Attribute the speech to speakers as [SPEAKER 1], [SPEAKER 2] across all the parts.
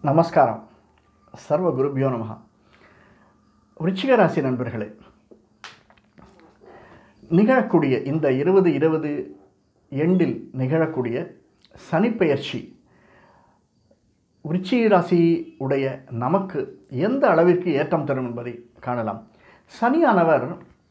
[SPEAKER 1] நமஸ்காரம் சர்வ குருபியோ நமகா விருச்சிக ராசி நண்பர்களே நிகழக்கூடிய இந்த இருபது இருபது எண்டில் நிகழக்கூடிய சனிப்பெயர்ச்சி விருச்சிக ராசி உடைய நமக்கு எந்த அளவிற்கு ஏற்றம் தரும் என்பதை காணலாம் சனியானவர்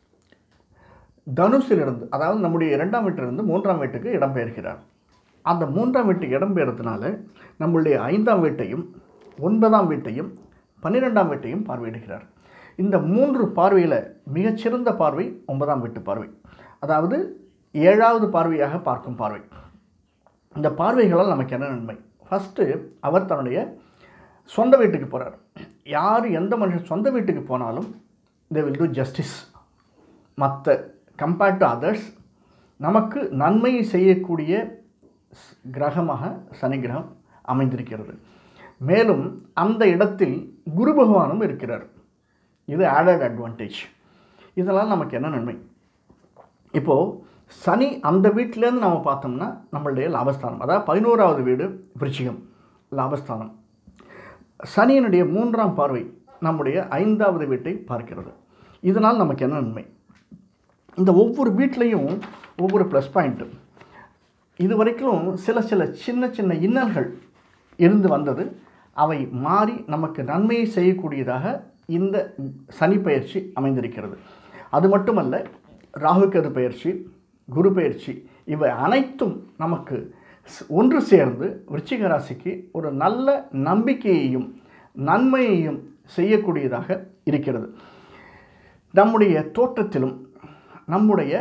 [SPEAKER 1] தனுசிலிருந்து அதாவது நம்முடைய இரண்டாம் வீட்டிலிருந்து மூன்றாம் வீட்டுக்கு இடம்பெயர்கிறார் அந்த மூன்றாம் வீட்டுக்கு இடம்பெயர்றதுனால நம்மளுடைய ஐந்தாம் வீட்டையும் ஒன்பதாம் வீட்டையும் பன்னிரெண்டாம் வீட்டையும் பார்வையிடுகிறார் இந்த மூன்று பார்வையில் மிகச்சிறந்த பார்வை ஒன்பதாம் வீட்டு பார்வை அதாவது ஏழாவது பார்வையாக பார்க்கும் பார்வை இந்த பார்வைகளால் நமக்கு என்ன நன்மை ஃபஸ்ட்டு அவர் தன்னுடைய சொந்த வீட்டுக்கு போகிறார் யார் எந்த மனுஷன் சொந்த வீட்டுக்கு போனாலும் தே வில் டூ ஜஸ்டிஸ் மற்ற கம்பேர்ட் டு அதர்ஸ் நமக்கு நன்மையை செய்யக்கூடிய ஸ்- கிரகமாக சனி கிரகம் அமைந்திருக்கிறது மேலும் அந்த இடத்தில் குரு பகவானும் இருக்கிறார் இது ஆடட் அட்வான்டேஜ் இதெல்லாம் நமக்கு என்ன நன்மை இப்போது சனி அந்த வீட்டிலேருந்து நம்ம பார்த்தோம்னா நம்மளுடைய லாபஸ்தானம் அதாவது பதினோராவது வீடு விருச்சிகம் லாபஸ்தானம் சனியினுடைய மூன்றாம் பார்வை நம்முடைய ஐந்தாவது வீட்டை பார்க்கிறது இதனால் நமக்கு என்ன நன்மை இந்த ஒவ்வொரு வீட்லேயும் ஒவ்வொரு ப்ளஸ் பாயிண்ட்டு இது வரைக்கும் சில சில சின்ன சின்ன இன்னல்கள் இருந்து வந்தது அவை மாறி நமக்கு நன்மையை செய்யக்கூடியதாக இந்த சனி பயிற்சி அமைந்திருக்கிறது அது மட்டுமல்ல ராகுகேது பயிற்சி குரு பயிற்சி இவை அனைத்தும் நமக்கு ஸ்- ஒன்று சேர்ந்து விருச்சிக ராசிக்கு ஒரு நல்ல நம்பிக்கையையும் நன்மையையும் செய்யக்கூடியதாக இருக்கிறது நம்முடைய தோற்றத்திலும் நம்முடைய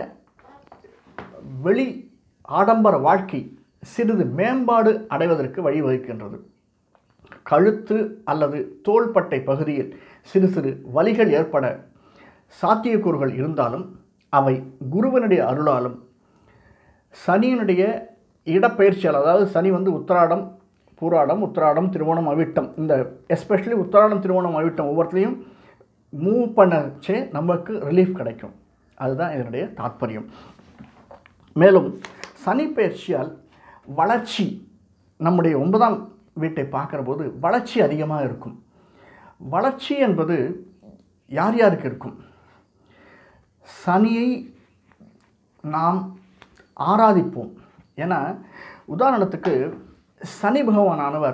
[SPEAKER 1] வெளி ஆடம்பர வாழ்க்கை சிறிது மேம்பாடு அடைவதற்கு வழிவகுக்கின்றது கழுத்து அல்லது தோள்பட்டை பகுதியில் சிறு சிறு வலிகள் ஏற்பட சாத்தியக்கூறுகள் இருந்தாலும் அவை குருவனுடைய அருளாலும் சனியினுடைய இடப்பெயர்ச்சியால் அதாவது சனி வந்து உத்திராடம் பூராடம் உத்திராடம் திருவோணம் அவிட்டம் இந்த எஸ்பெஷலி உத்திராடம் திருவோணம் அவிட்டம் ஒவ்வொருத்தையும் மூவ் பண்ணச்சே நமக்கு ரிலீஃப் கிடைக்கும் அதுதான் இதனுடைய தாத்பரியம் மேலும் சனி பயிற்சியால் வளர்ச்சி நம்முடைய ஒன்பதாம் வீட்டை பார்க்குற போது வளர்ச்சி அதிகமாக இருக்கும் வளர்ச்சி என்பது யார் யாருக்கு இருக்கும் சனியை நாம் ஆராதிப்போம் ஏன்னா உதாரணத்துக்கு சனி பகவானானவர்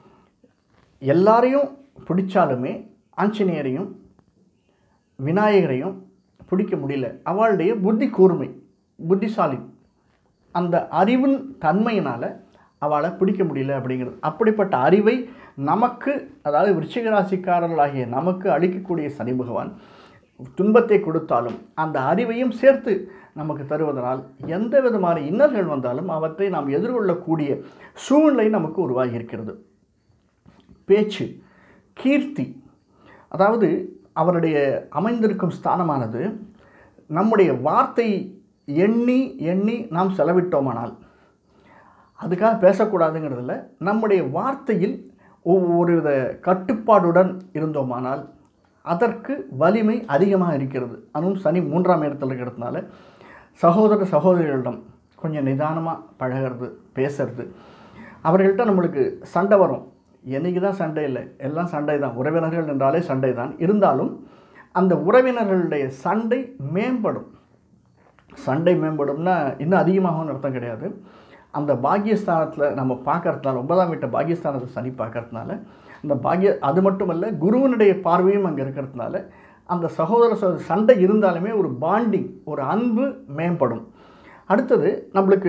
[SPEAKER 1] எல்லாரையும் பிடிச்சாலுமே ஆஞ்சநேயரையும் விநாயகரையும் பிடிக்க முடியல அவளுடைய புத்தி கூர்மை புத்திசாலி அந்த அறிவின் தன்மையினால் அவளை பிடிக்க முடியல அப்படிங்கிறது அப்படிப்பட்ட அறிவை நமக்கு அதாவது விருச்சிக ராசிக்காரர்களாகிய நமக்கு அளிக்கக்கூடிய சனி பகவான் துன்பத்தை கொடுத்தாலும் அந்த அறிவையும் சேர்த்து நமக்கு தருவதனால் எந்த விதமான இன்னல்கள் வந்தாலும் அவற்றை நாம் எதிர்கொள்ளக்கூடிய சூழ்நிலை நமக்கு உருவாகி இருக்கிறது பேச்சு கீர்த்தி அதாவது அவருடைய அமைந்திருக்கும் ஸ்தானமானது நம்முடைய வார்த்தை எண்ணி எண்ணி நாம் செலவிட்டோமானால் அதுக்காக பேசக்கூடாதுங்கிறதுல நம்முடைய வார்த்தையில் ஒவ்வொரு வித கட்டுப்பாடுடன் இருந்தோமானால் அதற்கு வலிமை அதிகமாக இருக்கிறது அதுவும் சனி மூன்றாம் இடத்துல இருக்கிறதுனால சகோதர சகோதரிகளிடம் கொஞ்சம் நிதானமாக பழகிறது பேசுறது அவர்கள்ட்ட நம்மளுக்கு சண்டை வரும் என்னைக்கு தான் சண்டை இல்லை எல்லாம் சண்டை தான் உறவினர்கள் என்றாலே சண்டை தான் இருந்தாலும் அந்த உறவினர்களுடைய சண்டை மேம்படும் சண்டை மேம்படும்னா இன்னும் அதிகமாகும்னு அர்த்தம் கிடையாது அந்த பாக்கியஸ்தானத்தில் நம்ம பார்க்கறதுனால ஒன்பதாம் வீட்டை பாக்கியஸ்தானத்தை சனி பார்க்கறதுனால அந்த பாக்கிய அது மட்டுமல்ல குருவனுடைய பார்வையும் அங்கே இருக்கிறதுனால அந்த சகோதர சகோதரி சண்டை இருந்தாலுமே ஒரு பாண்டிங் ஒரு அன்பு மேம்படும் அடுத்தது நம்மளுக்கு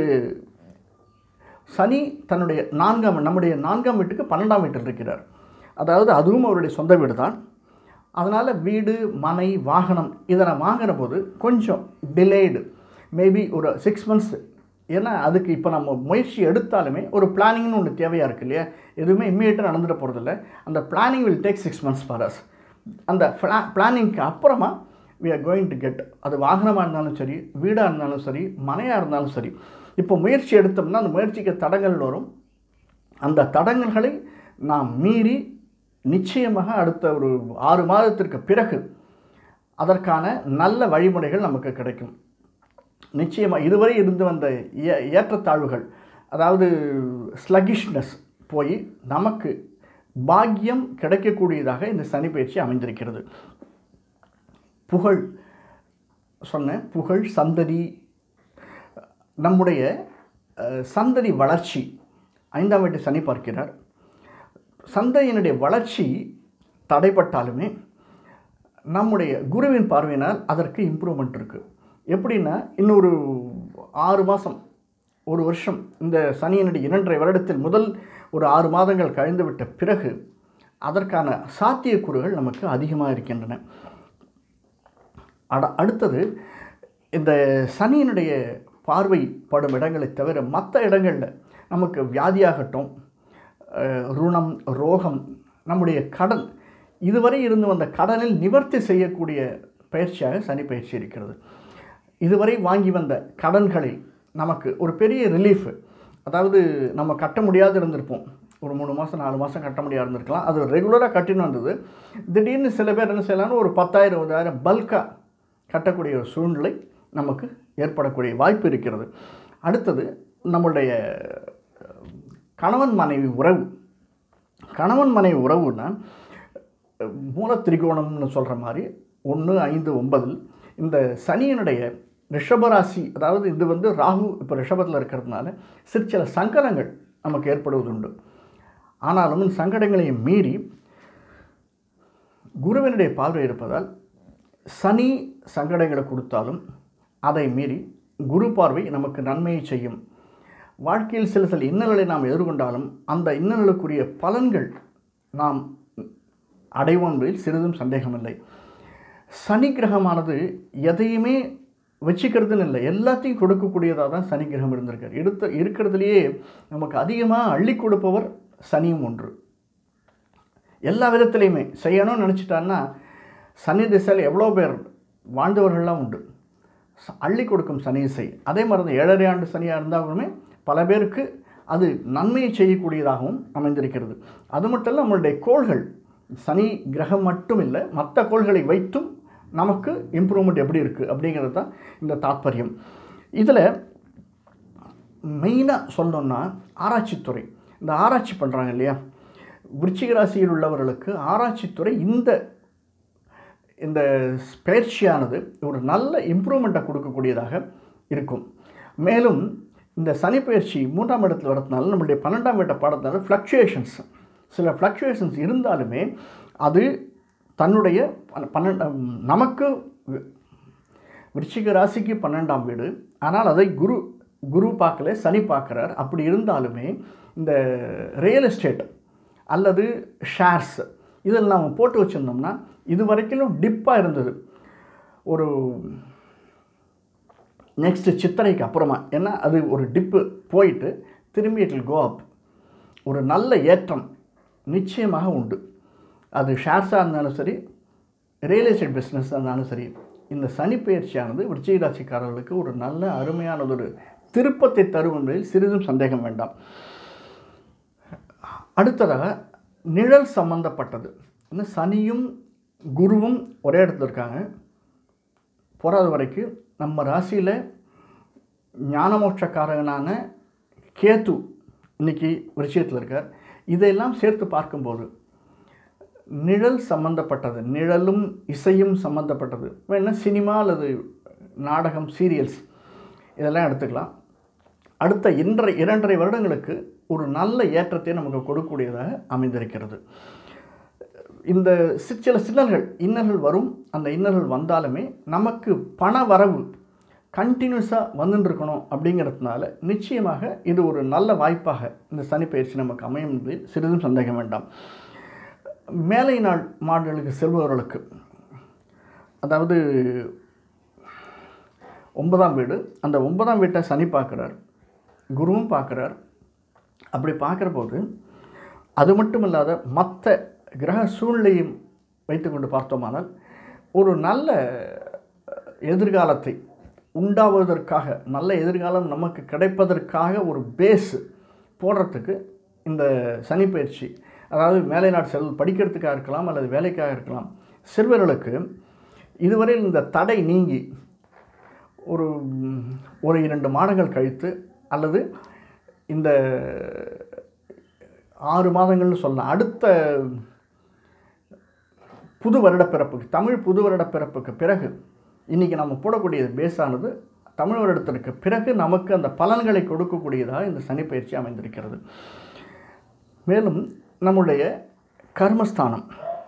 [SPEAKER 1] சனி தன்னுடைய நான்காம் நம்முடைய நான்காம் வீட்டுக்கு பன்னெண்டாம் வீட்டில் இருக்கிறார் அதாவது அதுவும் அவருடைய சொந்த வீடு தான் அதனால் வீடு மனை வாகனம் இதை நான் வாங்குற போது கொஞ்சம் டிலேடு மேபி ஒரு சிக்ஸ் மந்த்ஸ் ஏன்னா அதுக்கு இப்போ நம்ம முயற்சி எடுத்தாலுமே ஒரு பிளானிங்னு ஒன்று தேவையாக இருக்கு இல்லையா எதுவுமே இம்மீடியட்டாக நடந்துட போகிறதில்ல அந்த planning will take six months for us அந்த பிளா பிளானிங்க்கு அப்புறமா we are going to get அது வாகனமாக இருந்தாலும் சரி வீடாக இருந்தாலும் சரி மனையாக இருந்தாலும் சரி இப்போ முயற்சி எடுத்தோம்னா அந்த முயற்சிக்கு தடங்கள் வரும் அந்த தடங்கல்களை நாம் மீறி நிச்சயமாக அடுத்த ஒரு ஆறு மாதத்திற்கு பிறகு அதற்கான நல்ல வழிமுறைகள் நமக்கு கிடைக்கும் நிச்சயமாக இதுவரை இருந்து வந்த ஏ ஏற்றத்தாழ்வுகள் அதாவது ஸ்லகிஷ்னஸ் போய் நமக்கு பாக்கியம் கிடைக்கக்கூடியதாக இந்த சனி பயிற்சி அமைந்திருக்கிறது புகழ் சொன்ன புகழ் சந்ததி நம்முடைய அஹ், சந்ததி வளர்ச்சி ஐந்தாம் வீட்டு சனி பார்க்கிறார் சந்ததியினுடைய வளர்ச்சி தடைப்பட்டாலுமே நம்முடைய குருவின் பார்வையினால் அதற்கு இம்ப்ரூவ்மெண்ட் இருக்குது எப்படின்னா இன்னொரு ஆறு மாதம் ஒரு வருஷம் இந்த சனியினுடைய இரண்டரை வருடத்தில் முதல் ஒரு ஆறு மாதங்கள் கழிந்துவிட்ட பிறகு அதற்கான சாத்தியக்கூறுகள் நமக்கு அதிகமாக இருக்கின்றன அட அடுத்தது இந்த சனியினுடைய பார்வை படும் இடங்களை தவிர மற்ற இடங்களில் நமக்கு வியாதியாகட்டும் அஹ், ருணம் ரோகம் நம்முடைய கடன் இதுவரை இருந்து வந்த கடனில் நிவர்த்தி செய்யக்கூடிய பயிற்சியாக சனி பயிற்சி இருக்கிறது இதுவரை வாங்கி வந்த கடன்களில் நமக்கு ஒரு பெரிய ரிலீஃப் அதாவது நம்ம கட்ட முடியாது இருந்திருப்போம் ஒரு மூணு மாதம் நாலு மாதம் கட்ட முடியாது இருந்திருக்கலாம் அது ரெகுலராக கட்டின்னு வந்தது திடீர்னு சில பேர் என்ன செய்யலாம்னு ஒரு பத்தாயிரம் இருபதாயிரம் பல்காக கட்டக்கூடிய ஒரு சூழ்நிலை நமக்கு ஏற்படக்கூடிய வாய்ப்பு இருக்கிறது அடுத்தது நம்மளுடைய கணவன் மனைவி உறவு கணவன் மனைவி உறவுன்னா மூல திரிகோணம்னு சொல்கிற மாதிரி ஒன்று ஐந்து ஒன்பதில் இந்த சனியினுடைய ரிஷபராசி அதாவது இது வந்து ராகு இப்போ ரிஷபத்தில் இருக்கிறதுனால சிறு சில சங்கடங்கள் நமக்கு ஏற்படுவதுண்டு ஆனாலும் இந்த சங்கடங்களையும் மீறி குருவினுடைய பார்வை இருப்பதால் சனி சங்கடங்களை கொடுத்தாலும் அதை மீறி குரு பார்வை நமக்கு நன்மையை செய்யும் வாழ்க்கையில் சில சில இன்னல்களை நாம் எதிர்கொண்டாலும் அந்த இன்னல்களுக்குரிய பலன்கள் நாம் அடைவோம் என்பதில் சிறிதும் சந்தேகமில்லை சனி கிரகமானது எதையுமே வச்சுக்கிறதுன்னு இல்லை எல்லாத்தையும் கொடுக்கக்கூடியதாக தான் சனி கிரகம் இருந்திருக்கார் எடுத்த இருக்கிறதுலையே நமக்கு அதிகமாக அள்ளி கொடுப்பவர் சனியும் ஒன்று எல்லா விதத்துலையுமே செய்யணும்னு நினச்சிட்டான்னா சனி திசையில் எவ்வளோ பேர் வாழ்ந்தவர்கள்லாம் உண்டு ச- அள்ளி கொடுக்கும் சனி இசை அதே மாதிரி தான் ஏழரை ஆண்டு சனியாக இருந்தாலுமே பல பேருக்கு அது நன்மையை செய்யக்கூடியதாகவும் அமைந்திருக்கிறது அது மட்டும் இல்லை நம்மளுடைய கோள்கள் சனி கிரகம் மட்டும் இல்லை மற்ற கோள்களை வைத்தும் நமக்கு இம்ப்ரூவ்மெண்ட் எப்படி இருக்குது அப்படிங்கிறது தான் இந்த தாத்பரியம் இதில் மெயினாக சொல்லணும்னா ஆராய்ச்சித்துறை இந்த ஆராய்ச்சி பண்ணுறாங்க இல்லையா விருச்சிக ராசியில் உள்ளவர்களுக்கு ஆராய்ச்சித்துறை இந்த இந்த பயிற்சியானது ஒரு நல்ல இம்ப்ரூவ்மெண்ட்டை கொடுக்கக்கூடியதாக இருக்கும் மேலும் இந்த சனி பயிற்சி மூன்றாம் இடத்துல வரதுனால நம்மளுடைய பன்னெண்டாம் வீட்டை பாடத்தினால ஃப்ளக்சுவேஷன்ஸ் சில ஃப்ளக்சுவேஷன்ஸ் இருந்தாலுமே அது தன்னுடைய பன்ன- பன்னெண்டாம் நமக்கு வி- விருச்சிக ராசிக்கு பன்னெண்டாம் வீடு ஆனால் அதை குரு குரு பார்க்கல சனி பார்க்குறார் அப்படி இருந்தாலுமே இந்த ரியல் எஸ்டேட் அல்லது ஷேர்ஸ் இதில் நாம் போட்டு வச்சுருந்தோம்னா இது வரைக்கும் டிப்பாக இருந்தது ஒரு நெக்ஸ்ட் சித்திரைக்கு அப்புறமா ஏன்னா அது ஒரு டிப்பு போயிட்டு திரும்பி இட் வில் கோ அப் ஒரு நல்ல ஏற்றம் நிச்சயமாக உண்டு அது ஷேர்ஸாக இருந்தாலும் சரி ரியல் எஸ்டேட் பிஸ்னஸ் இருந்தாலும் சரி இந்த சனி பயிற்சியானது விருச்சிக ராசிக்காரர்களுக்கு ஒரு நல்ல அருமையானதொரு திருப்பத்தை தரும் என்பதில் சிறிதும் சந்தேகம் வேண்டாம் அடுத்ததாக நிழல் சம்பந்தப்பட்டது இன்னும் சனியும் குருவும் ஒரே இடத்துல இருக்காங்க போகாத வரைக்கும் நம்ம ராசியில் ஞானமோட்சக்காரகனான கேத்து இன்னைக்கு விருச்சிகத்தில் இருக்கார் இதையெல்லாம் சேர்த்து பார்க்கும்போது நிழல் சம்பந்தப்பட்டது நிழலும் இசையும் சம்பந்தப்பட்டது வேணா சினிமா அல்லது நாடகம் சீரியல்ஸ் இதெல்லாம் எடுத்துக்கலாம் அடுத்த இன்றை இரண்டரை வருடங்களுக்கு ஒரு நல்ல ஏற்றத்தை நமக்கு கொடுக்கக்கூடியதாக அமைந்திருக்கிறது இந்த சி- சில சின்னல்கள் இன்னல்கள் வரும் அந்த இன்னல்கள் வந்தாலுமே நமக்கு பண வரவு கண்டினியூஸாக வந்துட்டு இருக்கணும் அப்படிங்கிறதுனால நிச்சயமாக இது ஒரு நல்ல வாய்ப்பாக இந்த சனி பயிற்சி நமக்கு அமையும் என்பதில் சிறிதும் சந்தேகம் வேண்டாம் மேலை நாள் மாடுகளுக்கு செல்பவர்களுக்கு அதாவது ஒன்பதாம் வீடு அந்த ஒன்பதாம் வீட்டை சனி பார்க்குறார் குருவும் பார்க்குறார் அப்படி பார்க்குற போது அது மட்டும் இல்லாத மற்ற கிரக சூழ்நிலையும் வைத்துக்கொண்டு பார்த்தோமானால் ஒரு நல்ல எதிர்காலத்தை உண்டாவதற்காக நல்ல எதிர்காலம் நமக்கு கிடைப்பதற்காக ஒரு பேஸ் போடுறதுக்கு இந்த சனி பயிற்சி அதாவது மேலை நாடு செல் படிக்கிறதுக்காக இருக்கலாம் அல்லது வேலைக்காக இருக்கலாம் சிறுவர்களுக்கு இதுவரையில் இந்த தடை நீங்கி ஒரு ம், ஒரு இரண்டு மாதங்கள் கழித்து அல்லது இந்த ஆறு மாதங்கள்னு சொல்லலாம் அடுத்த புது வருடப்பிறப்புக்கு தமிழ் புது வருடப்பிறப்புக்கு பிறகு இன்றைக்கி நம்ம போடக்கூடியது பேஸானது தமிழ் வருடத்திற்கு பிறகு நமக்கு அந்த பலன்களை கொடுக்கக்கூடியதாக இந்த சனிப்பயிற்சி அமைந்திருக்கிறது மேலும் நம்முடைய கர்மஸ்தானம்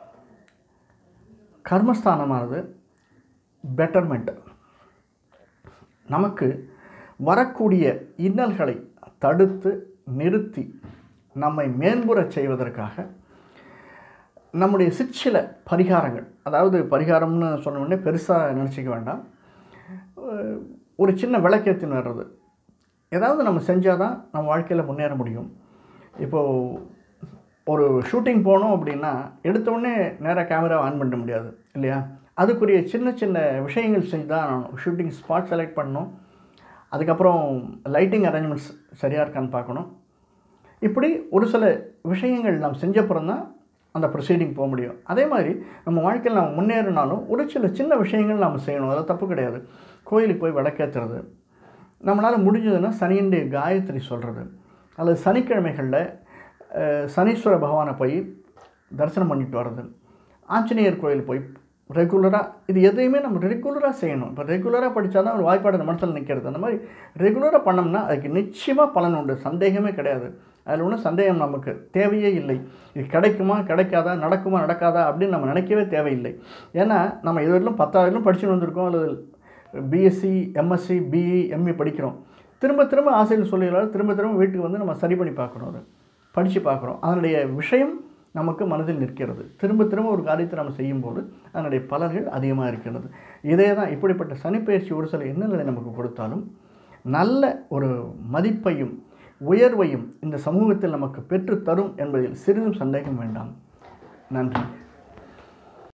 [SPEAKER 1] கர்மஸ்தானமானது பெட்டர்மெண்ட் நமக்கு வரக்கூடிய இன்னல்களை தடுத்து நிறுத்தி நம்மை மேம்புறச் செய்வதற்காக நம்முடைய சிற்சில பரிகாரங்கள் அதாவது பரிகாரம்னு சொன்ன உடனே பெருசாக நினச்சிக்க வேண்டாம் அஹ் ஒரு சின்ன விளக்கேற்றின்னு வர்றது ஏதாவது நம்ம செஞ்சால் தான் நம்ம வாழ்க்கையில் முன்னேற முடியும் இப்போது ஒரு ஷூட்டிங் போனோம் அப்படின்னா எடுத்த உடனே நேராக கேமரா ஆன் பண்ண முடியாது இல்லையா அதுக்குரிய சின்ன சின்ன விஷயங்கள் செஞ்சு தான் ஷூட்டிங் ஸ்பாட் செலக்ட் பண்ணணும் அதுக்கப்புறம் லைட்டிங் அரேஞ்ச்மெண்ட்ஸ் சரியாக இருக்கான்னு பார்க்கணும் இப்படி ஒரு சில விஷயங்கள் நாம் செஞ்சப்புறம் தான் அந்த ப்ரொசீடிங் போக முடியும் அதே மாதிரி நம்ம வாழ்க்கையில் நம்ம முன்னேறினாலும் ஒரு சில சின்ன விஷயங்கள் நாம் செய்யணும் அதில் தப்பு கிடையாது கோயிலுக்கு போய் விளக்கேற்றுறது நம்மளால் முடிஞ்சதுன்னா சனியனுடைய காயத்ரி சொல்கிறது அல்லது சனிக்கிழமைகளில் அஹ், சனீஸ்வர பகவானை போய் தரிசனம் பண்ணிட்டு வர்றது ஆஞ்சநேயர் கோயில் போய் ரெகுலராக இது எதையுமே நம்ம ரெகுலராக செய்யணும் இப்போ ரெகுலராக படித்தா தான் ஒரு வாய்ப்பாடு அந்த மனசில் நிற்கிறது அந்த மாதிரி ரெகுலராக பண்ணோம்னா அதுக்கு நிச்சயமாக பலன் உண்டு சந்தேகமே கிடையாது அதில் ஒன்றும் சந்தேகம் நமக்கு தேவையே இல்லை இது கிடைக்குமா கிடைக்காதா நடக்குமா நடக்காதா அப்படின்னு நம்ம நினைக்கவே தேவையில்லை ஏன்னா நம்ம இதுவரையிலும் பத்தாவதுலும் படிச்சுட்டு வந்திருக்கோம் அல்லது பிஎஸ்சி எம்எஸ்சி பிஇ எம்ஏ படிக்கிறோம் திரும்ப திரும்ப ஆசையில் சொல்லிடுறாரு திரும்ப திரும்ப வீட்டுக்கு வந்து நம்ம சரி பண்ணி பார்க்குறோம் அதை படித்து பார்க்குறோம் அதனுடைய விஷயம் நமக்கு மனதில் நிற்கிறது திரும்ப திரும்ப ஒரு காரியத்தை நம்ம செய்யும்போது அதனுடைய பலன்கள் அதிகமாக இருக்கிறது இதே தான் இப்படிப்பட்ட சனிப்பயிற்சி ஒரு சில எண்ணங்களை நமக்கு கொடுத்தாலும் நல்ல ஒரு மதிப்பையும் உயர்வையும் இந்த சமூகத்தில் நமக்கு பெற்று தரும் என்பதில் சிறிதும் சந்தேகம் வேண்டாம் நன்றி